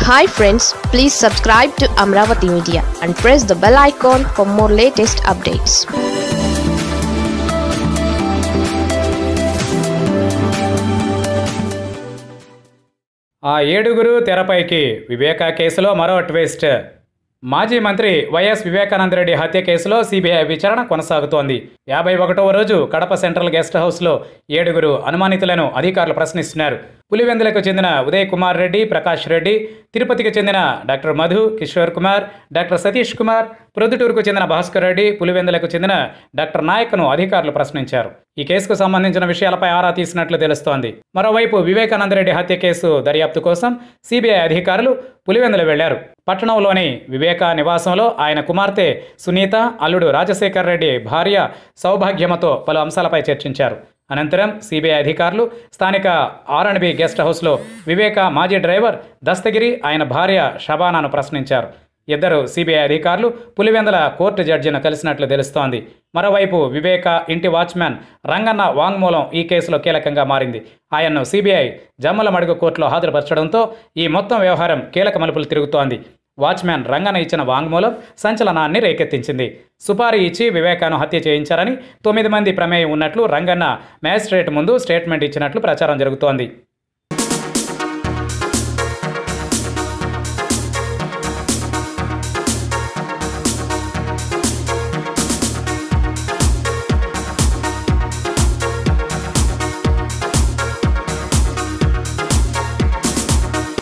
hi friends please subscribe to Amaravati media and press the bell icon for more latest updates ఆ ఏడుగురు తెరపైకి వివేక కేసులో మరో ట్విస్ట్ మాజీ మంత్రి వైఎస్ వివేకానందరెడ్డి హత్య కేసులో సిబిఐ విచారణ కొనసాగుతోంది యాభై ఒకటవ రోజు కడప సెంట్రల్ గెస్ట్ హౌస్లో ఏడుగురు అనుమానితులను అధికారులు ప్రశ్నిస్తున్నారు పులివెందులకు చెందిన ఉదయ్ కుమార్ రెడ్డి ప్రకాష్ రెడ్డి తిరుపతికి చెందిన డాక్టర్ మధు కిషోర్ కుమార్ డాక్టర్ సతీష్ కుమార్ ప్రొద్దుటూరుకు చెందిన భాస్కర్ రెడ్డి పులివెందులకు చెందిన డాక్టర్ నాయక్ను అధికారులు ప్రశ్నించారు ఈ కేసుకు సంబంధించిన విషయాలపై ఆరా తీసినట్లు తెలుస్తోంది మరోవైపు వివేకానందరెడ్డి హత్య కేసు దర్యాప్తు కోసం సిబిఐ అధికారులు పులివెందులు వెళ్లారు పట్టణంలోని వివేక నివాసంలో ఆయన కుమార్తె సునీత అల్లుడు రాజశేఖర్ రెడ్డి భార్య సౌభాగ్యమతో పలు అంశాలపై చర్చించారు అనంతరం సిబిఐ అధికారులు స్థానిక ఆర్ అండ్ బి గెస్ట్ హౌస్లో వివేక మాజీ డ్రైవర్ దస్తగిరి ఆయన భార్య షబానాను ప్రశ్నించారు ఇద్దరు సిబిఐ అధికారులు పులివెందుల కోర్టు జడ్జిను కలిసినట్లు తెలుస్తోంది మరోవైపు వివేక ఇంటి వాచ్మ్యాన్ రంగన్న వాంగ్మూలం ఈ కేసులో కీలకంగా మారింది ఆయన్ను సిబిఐ జమ్మల మడుగు కోర్టులో హాజరుపరచడంతో ఈ మొత్తం వ్యవహారం కీలక మలుపులు తిరుగుతోంది వాచ్మ్యాన్ రంగన ఇచ్చిన వాంగ్మూలం సంచలనాన్ని రేకెత్తించింది సుపారీ ఇచ్చి వివేకాను హత్య చేయించారని తొమ్మిది మంది ప్రమేయం ఉన్నట్లు రంగన్న మ్యాజిస్ట్రేట్ ముందు స్టేట్మెంట్ ఇచ్చినట్లు ప్రచారం జరుగుతోంది